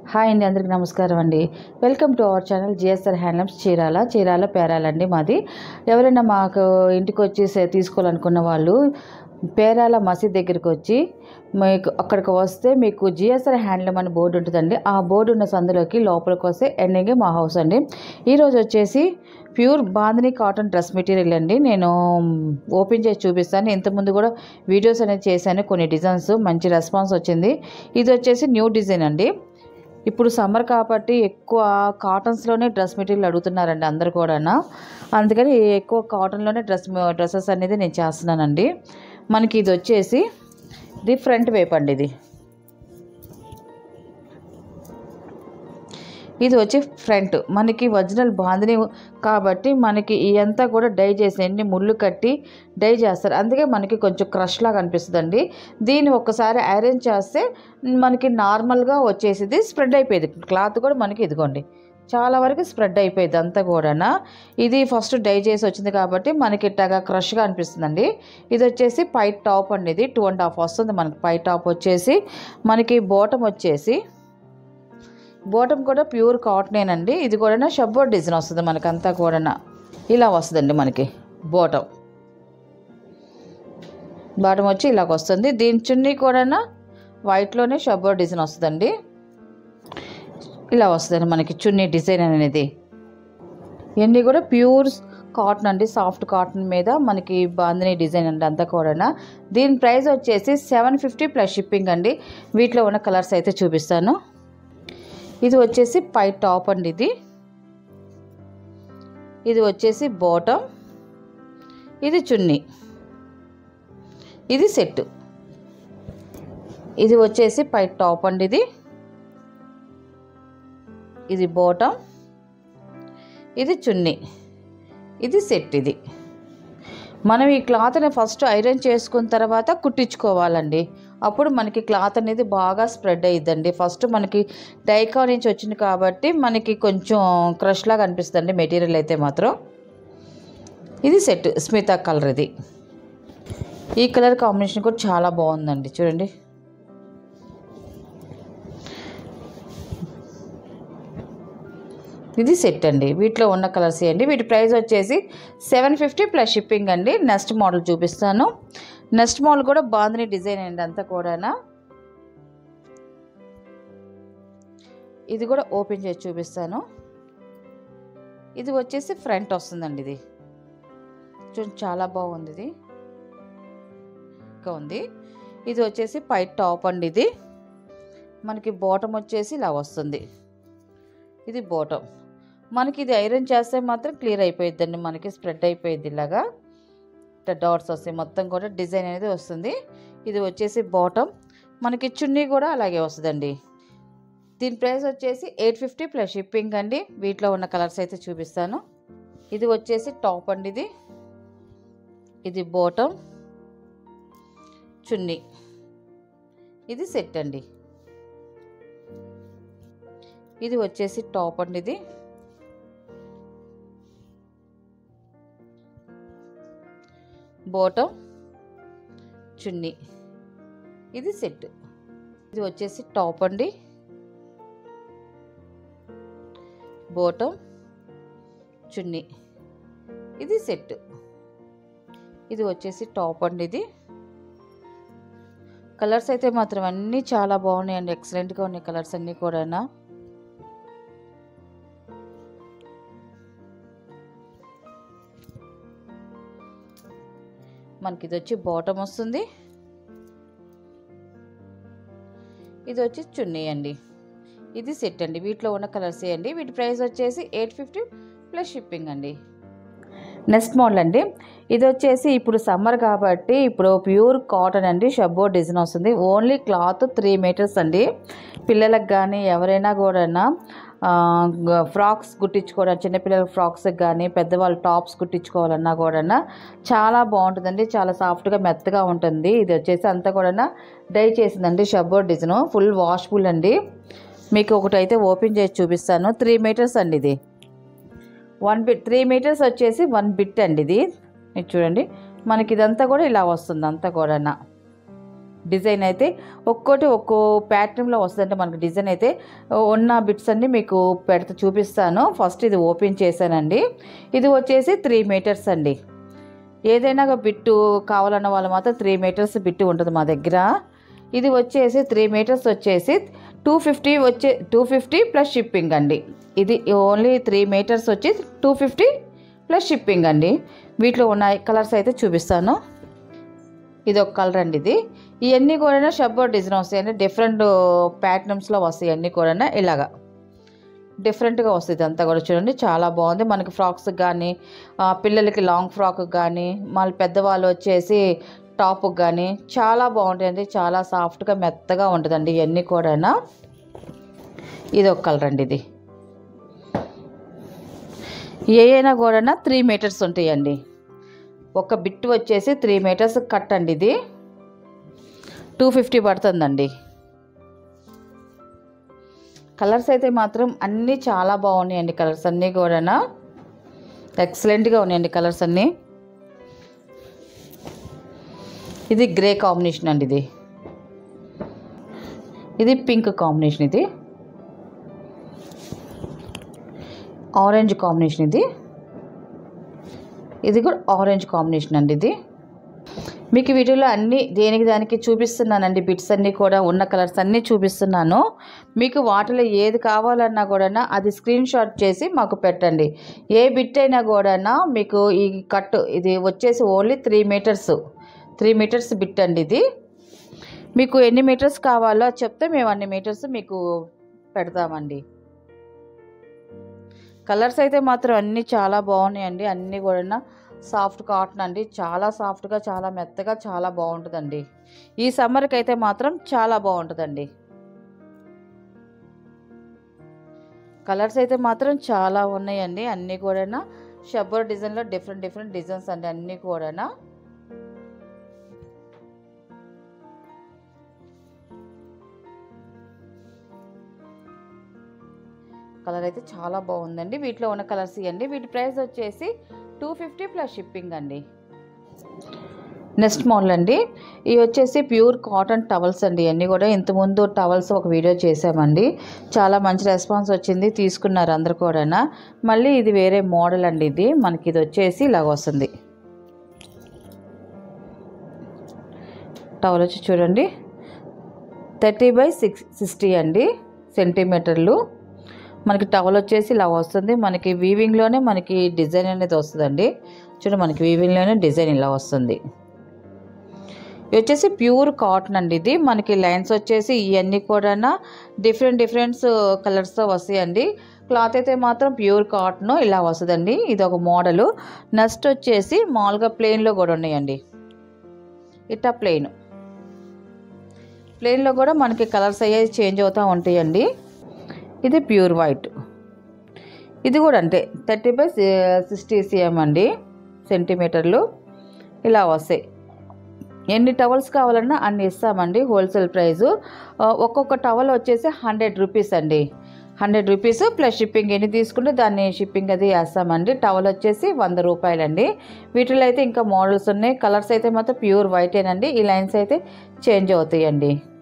hi అండి అందరికి నమస్కారం అండి welcome to our channel GSR handlooms Chirala Chirala పేరాలండి మాది ఎవరైనా మాకు ఇంటికి వచ్చి సే- తీసుకోవాలనుకున్న వాళ్ళు పేరాల మసీద్ దగ్గరికి వచ్చి మీకు అక్కడికి వస్తే మీకు జిఎస్ఆర్ హ్యాండ్లూమ్ అని బోర్డు ఉంటుందండి ఆ బోర్డు ఉన్న సందులోకి లోపలికి వస్తే ఎండింగే మా హౌస్ అండి ఈరోజు వచ్చేసి pure bandhani cotton dress material అండి నేను ఓపెన్ చేసి చూపిస్తాను ఇంతకుముందు కూడా వీడియోస్ అనేది చేశాను కొన్ని డిజైన్స్ మంచి రెస్పాన్స్ వచ్చింది ఇది వచ్చేసి న్యూ డిజైన్ అండి ఇప్పుడు సమ్మర్ కాబట్టి ఎక్కువ కాటన్స్లోనే డ్రెస్ మెటీరియల్ అడుగుతున్నారండి అందరు కూడా అందుకని ఎక్కువ కాటన్లోనే డ్రెస్ డ్రెస్సెస్ అనేది నేను చేస్తున్నానండి మనకి ఇది వచ్చేసి ఇది ఫ్రంట్ వైపు అండి ఇది ఇది వచ్చి ఫ్రంట్ మనకి ఒరిజినల్ బాందిని కాబట్టి మనకి ఇదంతా కూడా డై చేసి ఎన్ని ముళ్ళు కట్టి డై చేస్తారు అందుకే మనకి కొంచెం క్రష్ లాగా అనిపిస్తుందండి దీన్ని ఒక్కసారి ఐరన్ చేస్తే మనకి నార్మల్గా వచ్చేసింది స్ప్రెడ్ అయిపోయింది క్లాత్ కూడా మనకి ఇదిగోండి చాలా వరకు స్ప్రెడ్ అయిపోయింది అంతా కూడా ఇది ఫస్ట్ డై చేసి వచ్చింది కాబట్టి మనకి ఇట్టగా క్రష్గా అనిపిస్తుందండి ఇది వచ్చేసి పై టాప్ అండి ఇది టూ అండ్ హాఫ్ వస్తుంది మనకి పై టాప్ వచ్చేసి మనకి బోటం వచ్చేసి బోటం కూడా ప్యూర్ కాటనేనండి ఇది కూడా షబ్బోర్డ్ డిజైన్ వస్తుంది మనకంతా కూడా ఇలా వస్తుందండి మనకి బోటం బాటం వచ్చి ఇలాగ వస్తుంది దీని చున్నీ కూడా వైట్లోనే షబ్బోర్డ్ డిజైన్ వస్తుందండి ఇలా వస్తుందండి మనకి చున్నీ డిజైన్ అనేది ఇవన్నీ కూడా ప్యూర్ కాటన్ అండి సాఫ్ట్ కాటన్ మీద మనకి బాందిని డిజైన్ అండి అంతా కూడా దీని ప్రైస్ వచ్చేసి సెవెన్ ఫిఫ్టీ ప్లస్ షిప్పింగ్ అండి వీటిలో ఉన్న కలర్స్ అయితే చూపిస్తాను ఇది వచ్చేసి పై టాప్ అండి ఇది ఇది వచ్చేసి బాటమ్ ఇది చున్నీ ఇది సెట్ ఇది వచ్చేసి పై టాప్ అండి ఇది ఇది బాటమ్ ఇది చున్నీ ఇది సెట్ ఇది మనం ఈ క్లాత్ని ఫస్ట్ ఐరన్ చేసుకున్న తర్వాత కుట్టించుకోవాలండి అప్పుడు మనకి క్లాత్ అనేది బాగా స్ప్రెడ్ అయ్యిద్దండి ఫస్ట్ మనకి డైకా నుంచి వచ్చింది కాబట్టి మనకి కొంచెం క్రష్ లాగా అనిపిస్తుంది మెటీరియల్ అయితే మాత్రం ఇది సెట్ స్మితా కలర్ ఇది ఈ కలర్ కాంబినేషన్ కూడా చాలా బాగుందండి చూడండి ఇది సెట్ అండి వీటిలో ఉన్న కలర్స్ అండి వీటి ప్రైస్ వచ్చేసి సెవెన్ ఫిఫ్టీ ప్లస్ షిప్పింగ్ అండి నెక్స్ట్ మోడల్ చూపిస్తాను నెక్స్ట్ మోడల్ కూడా బాగుంది డిజైన్ అండి అంతా కూడా ఇది కూడా ఓపెన్ చేసి చూపిస్తాను ఇది వచ్చేసి ఫ్రంట్ వస్తుందండి ఇది చూడండి చాలా బాగుంది ఇది ఇంకా ఉంది ఇది వచ్చేసి పై టాప్ అండి ఇది మనకి బాటమ్ వచ్చేసి ఇలా వస్తుంది ఇది బాటమ్ మనకి ఇది ఐరన్ చేస్తే మాత్రం క్లియర్ అయిపోయిద్దండి మనకి స్ప్రెడ్ అయిపోయింది ఇలాగా డాట్స్ వస్తాయి మొత్తం కూడా డిజైన్ అనేది వస్తుంది ఇది వచ్చేసి బాటమ్ మనకి చున్నీ కూడా అలాగే వస్తుందండి దీని ప్రైస్ వచ్చేసి ఎయిట్ ఫిఫ్టీ ప్లస్ షిప్పింగ్ అండి వీటిలో ఉన్న కలర్స్ అయితే చూపిస్తాను ఇది వచ్చేసి టాప్ అండి ఇది ఇది బాటమ్ చున్నీ ఇది సెట్ అండి ఇది వచ్చేసి టాప్ అండి ఇది బాటమ్ చున్నీ ఇది సెట్ ఇది వచ్చేసి టాప్ అండి బాటమ్ చున్నీ ఇది సెట్ ఇది వచ్చేసి టాప్ అండి ఇది కలర్స్ అయితే మాత్రం అన్నీ చాలా బాగున్నాయండి ఎక్సలెంట్గా ఉన్నాయి కలర్స్ అన్నీ కూడా మనకి ఇది వచ్చి బాటమ్ వస్తుంది ఇది వచ్చి చున్నీ అండి ఇది సెట్ అండి వీటిలో ఉన్న కలర్స్ అండి వీటి ప్రైస్ వచ్చేసి ఎయిట్ ఫిఫ్టీ ప్లస్ షిప్పింగ్ అండి నెక్స్ట్ మోడల్ అండి ఇది వచ్చేసి ఇప్పుడు సమ్మర్ కాబట్టి ఇప్పుడు ప్యూర్ కాటన్ అండి షబ్బో డిజైన్ వస్తుంది ఓన్లీ క్లాత్ త్రీ మీటర్స్ అండి పిల్లలకు కానీ ఎవరైనా కూడా ఫ్రాక్స్ కుట్టించుకోవడం చిన్నపిల్లల ఫ్రాక్స్ కానీ పెద్దవాళ్ళు టాప్స్ కుట్టించుకోవాలన్నా కూడా చాలా బాగుంటుందండి చాలా సాఫ్ట్గా మెత్తగా ఉంటుంది ఇది వచ్చేసి అంతా కూడా డై చేసిందండి షబ్బో డిజైన్ ఫుల్ వాష్ఫుల్ అండి మీకు ఒకటైతే ఓపెన్ చేసి చూపిస్తాను త్రీ మీటర్స్ అండి ఇది వన్ బిట్ త్రీ మీటర్స్ వచ్చేసి వన్ బిట్ అండి ఇది ఇది చూడండి మనకి ఇదంతా కూడా ఇలా వస్తుంది అంతా కూడా డిజైన్ అయితే ఒక్కోటి ఒక్కో ప్యాటర్న్లో వస్తుందంటే మనకి డిజైన్ అయితే ఉన్న బిట్స్ అన్ని మీకు పెడతా చూపిస్తాను ఫస్ట్ ఇది ఓపెన్ చేశానండి ఇది వచ్చేసి త్రీ మీటర్స్ అండి ఏదైనా ఒక బిట్టు కావాలన్న వాళ్ళు మాత్రం త్రీ మీటర్స్ బిట్టు ఉంటుంది మా దగ్గర ఇది వచ్చేసి త్రీ మీటర్స్ వచ్చేసి టూ ఫిఫ్టీ వచ్చే టూ ఫిఫ్టీ ప్లస్ షిప్పింగ్ అండి ఇది ఓన్లీ త్రీ మీటర్స్ వచ్చి టూ ఫిఫ్టీ ప్లస్ షిప్పింగ్ అండి వీటిలో ఉన్న కలర్స్ అయితే చూపిస్తాను ఇది ఒక కలర్ అండి ఇది ఇవన్నీ కూడా షబ్బర్ డిజైన్ వస్తాయి అంటే డిఫరెంట్ ప్యాటర్న్స్లో వస్తాయి అన్నీ కూడా ఇలాగా డిఫరెంట్గా వస్తుంది ఇదంతా కూడా చూడండి చాలా బాగుంది మనకి ఫ్రాక్స్ కానీ ఆ, పిల్లలకి లాంగ్ ఫ్రాక్ కానీ మళ్ళీ పెద్దవాళ్ళు వచ్చేసి టాప్కి కానీ చాలా బాగుంటాయండి చాలా సాఫ్ట్గా మెత్తగా ఉంటుందండి ఇవన్నీ కూడా ఇది ఒక కలర్ అండి ఇది ఏ అయినా కూడా త్రీ మీటర్స్ ఉంటాయండి ఒక బిట్ వచ్చేసి త్రీ మీటర్స్ కట్ అండి ఇది టూ ఫిఫ్టీ పడుతుందండి కలర్స్ అయితే మాత్రం అన్నీ చాలా బాగున్నాయండి కలర్స్ అన్నీ కూడా ఎక్సలెంట్గా ఉన్నాయండి కలర్స్ అన్నీ ఇది గ్రే కాంబినేషన్ అండి ఇది ఇది పింక్ కాంబినేషన్ ఇది ఆరెంజ్ కాంబినేషన్ ఇది ఇది కూడా ఆరెంజ్ కాంబినేషన్ అండి ఇది మీకు ఈ వీడియోలో అన్ని దేనికి దానికి చూపిస్తున్నానండి బిట్స్ అన్నీ కూడా ఉన్న కలర్స్ అన్నీ చూపిస్తున్నాను మీకు వాటిలో ఏది కావాలన్నా కూడా అది స్క్రీన్ షాట్ చేసి మాకు పెట్టండి ఏ బిట్ అయినా కూడా మీకు ఈ కట్ ఇది వచ్చేసి only three metres three metres bit అండి ఇది మీకు ఎన్ని మీటర్స్ కావాలో చెప్తే మేము అన్ని మీటర్స్ మీకు పెడతామండి కలర్స్ అయితే మాత్రం అన్నీ చాలా బాగున్నాయండి అన్నీ కూడా సాఫ్ట్ కాటన్ అండి చాలా సాఫ్ట్గా చాలా మెత్తగా చాలా బాగుంటుందండి ఈ సమ్మర్కి అయితే మాత్రం చాలా బాగుంటుందండి కలర్స్ అయితే మాత్రం చాలా ఉన్నాయండి అన్నీ కూడా షబ్బర్ డిజైన్లో డిఫరెంట్ డిఫరెంట్ డిజైన్స్ అండి అన్నీ కూడా కలర్ అయితే చాలా బాగుందండి వీటిలో ఉన్న కలర్స్ ఇవ్వండి వీటి ప్రైస్ వచ్చేసి టూ ఫిఫ్టీ ప్లస్ షిప్పింగ్ అండి నెక్స్ట్ మోడల్ అండి ఇవి వచ్చేసి ప్యూర్ కాటన్ టవల్స్ అండి ఇవన్నీ కూడా ఇంతకుముందు టవల్స్ ఒక వీడియో చేసామండి చాలా మంచి రెస్పాన్స్ వచ్చింది తీసుకున్నారు అందరు కూడా మళ్ళీ ఇది వేరే మోడల్ అండి ఇది మనకి ఇది వచ్చేసి ఇలాగ వస్తుంది టవల్ వచ్చి చూడండి థర్టీ బై సిక్స్ సిక్స్టీ అండి సెంటీమీటర్లు మనకి టవల్ వచ్చేసి ఇలా వస్తుంది మనకి వీవింగ్లోనే మనకి డిజైన్ అనేది వస్తుందండి చూడండి మనకి వీవింగ్లోనే డిజైన్ ఇలా వస్తుంది ఇది వచ్చేసి ప్యూర్ కాటన్ అండి ఇది మనకి లైన్స్ వచ్చేసి ఇవన్నీ కూడా డిఫరెంట్ డిఫరెంట్ కలర్స్తో వస్తాయండి క్లాత్ అయితే మాత్రం ప్యూర్ కాటన్ ఇలా వస్తుందండి ఇది ఒక మోడలు నెక్స్ట్ వచ్చేసి మామూలుగా ప్లెయిన్లో కూడా ఉన్నాయండి ఇట్టా ప్లెయిన్ ప్లెయిన్లో కూడా మనకి కలర్స్ అయ్యేది చేంజ్ అవుతూ ఉంటాయండి ఇది ప్యూర్ వైట్ ఇది కూడా అంటే థర్టీ బై సిక్స్టీ సిఎం అండి సెంటీమీటర్లు ఇలా వస్తాయి ఎన్ని టవల్స్ కావాలన్నా అన్ని ఇస్తామండి హోల్సేల్ ప్రైజు ఆ, ఒక్కొక్క టవల్ వచ్చేసి హండ్రెడ్ రూపీస్ అండి హండ్రెడ్ రూపీస్ ప్లస్ షిప్పింగ్ ఎన్ని తీసుకుంటే దాన్ని షిప్పింగ్ అది వేస్తామండి టవల్ వచ్చేసి వంద రూపాయలండి వీటిలో అయితే ఇంకా మోడల్స్ ఉన్నాయి కలర్స్ అయితే మాత్రం ప్యూర్ వైటేనండి ఈ లైన్స్ అయితే చేంజ్ అవుతాయండి